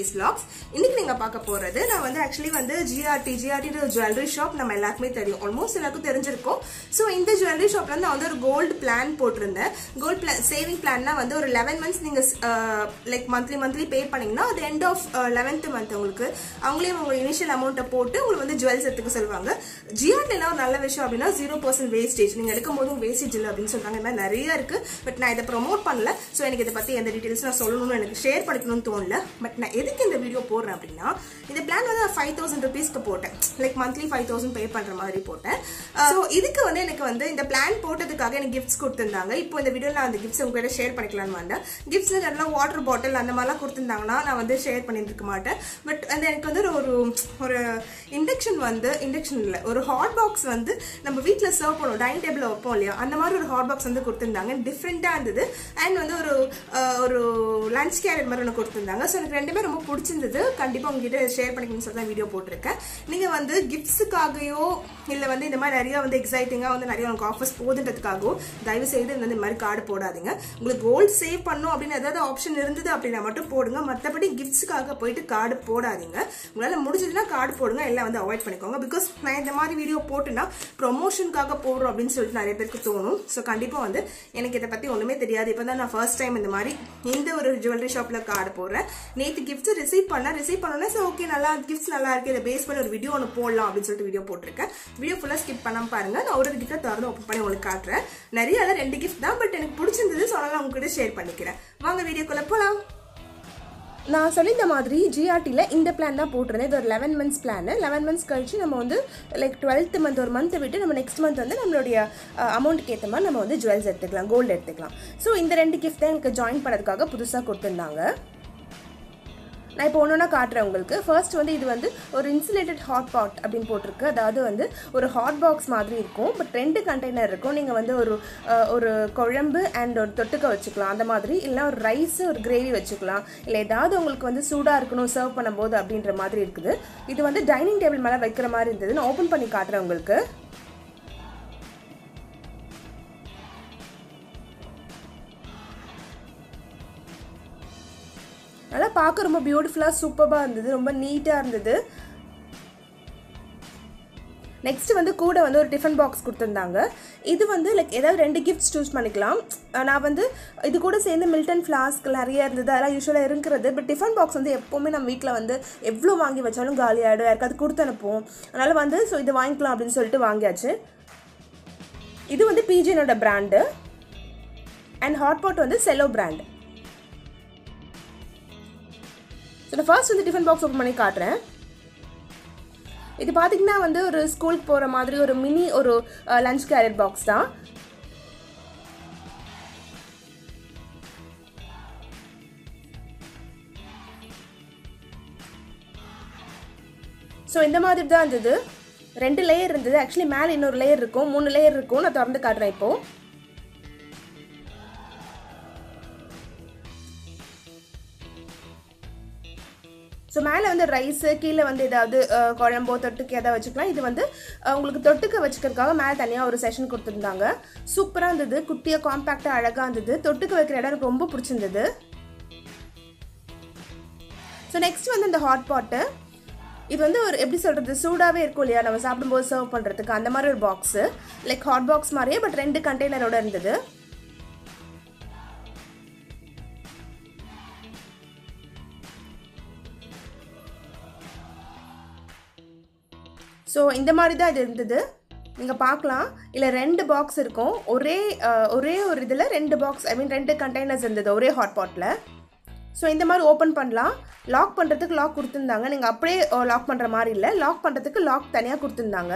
குட்டீஸ் vlogs இன்னைக்கு நீங்க பார்க்க போறது நான் வந்து ஆக்சுவலி வந்து ஜிஆர்டி ஜிஆர்டி ஜுவல்லரி ஷாப் நம்ம எல்லாருக்குமே தெரியும் ஆல்மோஸ்ட் எல்லாருக்கும் தெரிஞ்சிருக்கும் ஸோ இந்த ஜுவல்லரி ஷாப்ல வந்து நான் வந்து ஒரு கோல்டு பிளான் போட்டிருந்தேன் கோல்டு பிளான் சேவிங் பிளான்னா வந்து ஒரு லெவன் மந்த்ஸ் நீங்க லைக் மந்த்லி மந்த்லி பே பண்ணீங்கன்னா அது எண்ட் ஆஃப் லெவன்த் மந்த் உங்களுக்கு அவங்களே உங்க இனிஷியல் அமௌண்ட்டை போட்டு உங்களுக்கு வந்து ஜுவல்ஸ் எடுத்துக்க சொல்லுவாங்க ஜிஆர்டில ஒரு நல்ல விஷயம் அப்படின்னா ஜீரோ பர்சன்ட் வேஸ்டேஜ் நீங்க எடுக்கும் போதும் வேஸ்டேஜ் இல்லை அப்படின்னு சொல்றாங்க இந்த மாதிரி நிறைய இருக்கு பட் நான் இதை ப்ரொமோட் பண்ணல ஸோ எனக்கு இதை பத்தி எந்த டீடைல்ஸ் நான் சொல்லணும்னு எனக்கு ஷேர் பண்ணிக்கணும்னு தோணல பட் நான் எதுக்கு இந்த வீடியோ போடுறேன் அப்படின்னா இந்த பிளான் வந்து நான் ஃபைவ் தௌசண்ட் ருபீஸ்க்கு போட்டேன் like monthly five thousand pay பண்ற மாதிரி போட்டேன் ஸோ இதுக்கு வந்து எனக்கு வந்து இந்த பிளான் போட்டதுக்காக எனக்கு கிஃப்ட்ஸ் கொடுத்துருந்தாங்க இப்போ இந்த வீடியோ நான் அந்த கிஃப்ட்ஸ் உங்ககிட்ட ஷேர் பண்ணிக்கலாம்னு வந்தேன் கிஃப்ட்ஸ் எல்லாம் வாட்டர் பாட்டில் அந்த மாதிரிலாம் கொடுத்துருந்தாங்கன்னா நான் வந்து ஷேர் பண்ணிட்டு இருக்க மாட்டேன் பட் அந்த எனக்கு வந்து ஒரு ஒரு இண்டக்ஷன் வந்து இண்டக்ஷன் இல்லை ஒரு ஹாட் பாக்ஸ் வந்து நம்ம வீட்டில் சர்வ் பண்ணுவோம் டைனிங் டேபிள் வைப்போம் இல்லையா அந்த மாதிரி ஒரு ஹாட் பாக்ஸ் வந்து கொடுத்துருந்தாங்க டிஃப்ரெண்ட்டாக இருந்தது அண்ட் வந்து ஒரு ஒரு லஞ்ச் கேரியர் மாதிரி ஒன்று கொடுத்துருந்தாங்க ஸோ எனக்கு ரெண்டுமே ரொம்ப பிடிச்சிருந்தது கண்டிப்பாக உங்ககிட்ட ஷேர் பண்ணிக்கணும்னு சொல்லி தான் வீடியோ போட்டிருக்கேன் நீங்கள் வந்து கிஃப்ட்ஸுக்காகவோ இல்லை வந்து இந்த மாதிரி நிறைய வந்து எக்ஸைட்டிங்காக வந்து நிறைய உங்களுக்கு ஆஃபர்ஸ் போதுன்றதுக்காகவோ தயவு செய்து இந்த மாதிரி கார்டு போடாதீங்க உங்களுக்கு கோல்டு சேவ் பண்ணும் அப்படின்னு ஏதாவது ஆப்ஷன் இருந்தது அப்படின்னா மட்டும் போடுங்க மற்றபடி கிஃப்ட்ஸுக்காக போயிட்டு கார்டு போடாதீங்க உங்களால் முடிஞ்சதுன்னா கார்டு போடுங்க எல்லாம் வந்து அவாய்ட் பண்ணிக்கோங்க பிகாஸ் நான் இந்த மாதிரி வீடியோ போட்டுனா ப்ரொமோஷனுக்காக போடுறோம் அப்படின்னு சொல்லிட்டு நிறைய பேருக்கு தோணும் ஸோ கண்டிப்பாக வந்து எனக்கு இதை பற்றி ஒன்றுமே தெரியாது இப்போ தான் நான் ஃபர்ஸ்ட் டைம் இந்த மாதிரி இந்த ஒரு ஜுவல்லரி ஷாப்பில் கார்டு போடுறேன் நேற்று கிஃப்ட்ஸ் ரிசீவ் பண்ணேன் ரிசீவ் பண்ணோன்னே ஸோ ஓகே நல்லா கிஃப்ட்ஸ் நல்லா இருக்கு இதை பேஸ் பண்ணி ஒரு வீடியோ ஒன்று போடலாம் அப்படின்னு சொல்லிட்டு வீடியோ போட்டிருக்கேன் வீடியோ ஃபுல்லாக ஸ்கிப் பண்ணாம பாருங்க நான் ஒரு கிஃப்ட்டை திறந்து ஓப்பன் பண்ணி உங்களுக்கு காட்டுறேன் நிறைய அதான் ரெண்டு கிஃப்ட் தான் பட் எனக்கு பிடிச்சிருந்தது ஸோ அதனால உங்ககிட்ட ஷேர் பண்ணிக்கிறேன் வாங்க வீடியோக்குள்ள போகலாம் நான் சொல்லியிருந்த மாதிரி ஜிஆர்டியில் இந்த பிளான் தான் போட்டிருந்தேன் இது ஒரு eleven months plan eleven months கழிச்சு நம்ம வந்து லைக் டுவெல்த் மந்த் ஒரு மந்த்தை விட்டு நம்ம நெக்ஸ்ட் மந்த் வந்து நம்மளுடைய அமௌண்ட்டுக்கு ஏற்ற மாதிரி நம்ம வந்து ஜுவல்ஸ் எடுத்துக்கலாம் கோல்டு எடுத்துக்கலாம் ஸோ இந்த ரெண்டு கிஃப்ட் தான் எனக்கு ஜாயின் பண்ணதுக்காக புதுசாக கொடுத்துருந்தாங்க நான் இப்போ ஒன்று ஒன்றா காட்டுறேன் உங்களுக்கு ஃபர்ஸ்ட் வந்து இது வந்து ஒரு இன்சுலேட்டட் ஹாட் பாட் அப்படின்னு போட்டிருக்கு அதாவது வந்து ஒரு ஹாட் பாக்ஸ் மாதிரி இருக்கும் பட் ரெண்டு கண்டெய்னர் இருக்கும் நீங்கள் வந்து ஒரு ஒரு குழம்பு அண்ட் ஒரு தொட்டுக்க வச்சுக்கலாம் அந்த மாதிரி இல்லை ஒரு ரைஸ் ஒரு கிரேவி வச்சுக்கலாம் இல்லை ஏதாவது உங்களுக்கு வந்து சூடாக இருக்கணும் சர்வ் பண்ணும்போது அப்படின்ற மாதிரி இருக்குது இது வந்து டைனிங் டேபிள் மேலே வைக்கிற மாதிரி இருந்தது நான் ஓப்பன் பண்ணி காட்டுறேன் உங்களுக்கு நல்லா பார்க்க ரொம்ப பியூட்டிஃபுல்லாக சூப்பராக இருந்தது ரொம்ப நீட்டாக இருந்தது நெக்ஸ்ட் வந்து கூட வந்து ஒரு டிஃபன் பாக்ஸ் கொடுத்துருந்தாங்க இது வந்து லைக் ஏதாவது ரெண்டு கிஃப்ட்ஸ் சூஸ் பண்ணிக்கலாம் நான் வந்து இது கூட சேர்ந்து மில்டன் ஃப்ளாஸ்க் நிறைய இருந்தது அதெல்லாம் யூஸ்வலாக இருக்கிறது பட் டிஃபன் பாக்ஸ் வந்து எப்போவுமே நம்ம வீட்டில் வந்து எவ்வளோ வாங்கி வச்சாலும் காலி ஆகிடும் யாருக்காவது கொடுத்து அனுப்புவோம் அதனால் வந்து ஸோ இது வாங்கிக்கலாம் அப்படின்னு சொல்லிட்டு வாங்கியாச்சு இது வந்து பிஜினோட பிராண்டு அண்ட் ஹாட்பாட் வந்து செலோ பிராண்ட் ஸோ நான் ஃபர்ஸ்ட் வந்து டிஃபன் பாக்ஸ் ஓப்பன் பண்ணி காட்டுறேன் இது பார்த்தீங்கன்னா வந்து ஒரு ஸ்கூலுக்கு போகிற மாதிரி ஒரு மினி ஒரு லஞ்ச் கேரியர் பாக்ஸ் தான் ஸோ இந்த மாதிரி தான் இருந்தது ரெண்டு லேயர் இருந்தது ஆக்சுவலி மேலே இன்னொரு லேயர் இருக்கும் மூணு லேயர் இருக்கும் நான் திறந்து காட்டுறேன் இப்போது ஸோ மேலே வந்து ரைஸு கீழே வந்து ஏதாவது குழம்போ தொட்டுக்கு எதாவது வச்சுக்கலாம் இது வந்து உங்களுக்கு தொட்டுக்க வச்சுக்கிறதுக்காக மேலே தனியாக ஒரு செஷன் கொடுத்துருந்தாங்க சூப்பராக இருந்தது குட்டியாக காம்பேக்டாக அழகாக இருந்தது தொட்டுக்க வைக்கிற இடம் எனக்கு ரொம்ப பிடிச்சிருந்தது ஸோ நெக்ஸ்ட் வந்து இந்த ஹாட் பாட்டு இது வந்து ஒரு எப்படி சொல்கிறது சூடாகவே இருக்கும் இல்லையா நம்ம சாப்பிடும்போது சர்வ் பண்ணுறதுக்கு அந்த மாதிரி ஒரு பாக்ஸு லைக் ஹாட் பாக்ஸ் மாதிரியே பட் ரெண்டு கண்டெய்னரோட இருந்தது ஸோ இந்த மாதிரி தான் இது இருந்தது நீங்கள் பார்க்கலாம் இல்லை ரெண்டு பாக்ஸ் இருக்கும் ஒரே ஒரே ஒரு இதில் ரெண்டு பாக்ஸ் ஐ மீன் ரெண்டு கண்டெய்னர்ஸ் இருந்தது ஒரே ஹாட் பாட்டில் ஸோ இந்த மாதிரி ஓப்பன் பண்ணலாம் லாக் பண்ணுறதுக்கு லாக் கொடுத்துருந்தாங்க நீங்கள் அப்படியே லாக் பண்ணுற மாதிரி இல்லை லாக் பண்ணுறதுக்கு லாக் தனியாக கொடுத்துருந்தாங்க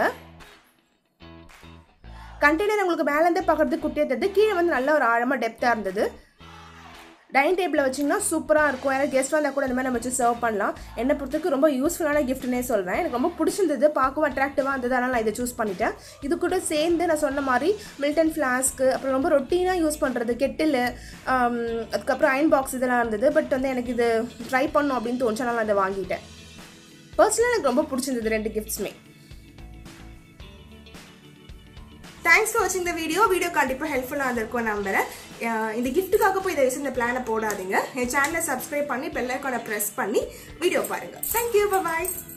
கண்டெய்னர் உங்களுக்கு மேலேருந்தே பார்க்குறதுக்கு குட்டியாக தெரியுது கீழே வந்து நல்ல ஒரு ஆழமாக டெப்த்தாக இருந்தது டைனிங் டேபிளில் வச்சிங்கன்னா சூப்பராக இருக்கும் யாராவது கெஸ்ட் வந்தால் கூட இந்த மாதிரி நம்ம வச்சு சர்வ் பண்ணலாம் என்னை பொறுத்தவரைக்கும் ரொம்ப யூஸ்ஃபுல்லான கிஃப்ட்னே சொல்வேன் எனக்கு ரொம்ப பிடிச்சிருந்தது பார்க்கவும் அட்ராக்டிவாக இருந்தது அதனால் நான் இதை சூஸ் பண்ணிட்டேன் இது கூட சேர்ந்து நான் சொன்ன மாதிரி மில்டன் ஃப்ளாஸ்க்கு அப்புறம் ரொம்ப ரொட்டீனாக யூஸ் பண்ணுறது கெட்டில் அதுக்கப்புறம் அயன் பாக்ஸ் இதெல்லாம் இருந்தது பட் வந்து எனக்கு இது ட்ரை பண்ணும் அப்படின்னு தோணுச்சு அதனால் நான் அதை வாங்கிட்டேன் பர்சனலாக எனக்கு ரொம்ப பிடிச்சிருந்தது ரெண்டு கிஃப்ட்ஸுமே தேங்க்ஸ் ஃபார் வாட்சிங் த வீடியோ வீடியோ கண்டிப்பாக ஹெல்ப்ஃபுல்லாக இருந்திருக்கும் நம்புறேன் அஹ் இந்த கிஃப்ட்டுக்காக போய் இதை இந்த பிளானை போடாதீங்க என் சேனலை சப்ஸ்கிரைப் பண்ணி பெல் ஐக்கானை ப்ரெஸ் பண்ணி வீடியோ பாருங்க தேங்க்யூ பாய்